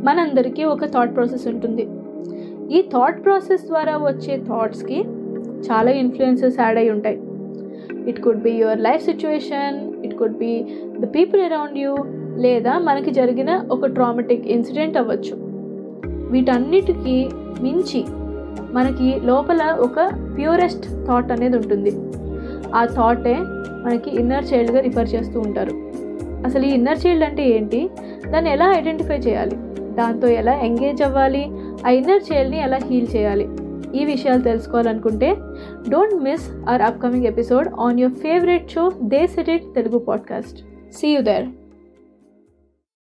మనందరికీ ఒక thought process ఉంటుంది ఈ థాట్ ప్రాసెస్ ద్వారా వచ్చే థాట్స్కి చాలా ఇన్ఫ్లుయెన్సెస్ యాడ్ అయి ఉంటాయి it could be your life situation it could be the people around you లేదా మనకి జరిగిన ఒక ట్రామటిక్ ఇన్సిడెంట్ అవ్వచ్చు వీటన్నిటికీ మించి మనకి లోపల ఒక ప్యూరెస్ట్ థాట్ అనేది ఉంటుంది ఆ థాటే మనకి ఇన్నర్ చైల్డ్గా రిఫర్ చేస్తూ ఉంటారు అసలు ఈ ఇన్నర్ చైల్డ్ అంటే ఏంటి దాన్ని ఎలా ఐడెంటిఫై చేయాలి దాంతో ఎలా ఎంగేజ్ అవ్వాలి ఆ ఇన్నర్ చైల్డ్ని ఎలా హీల్ చేయాలి ఈ విషయాలు తెలుసుకోవాలనుకుంటే don't miss our upcoming episode on your favourite show they set it Telugu podcast see you there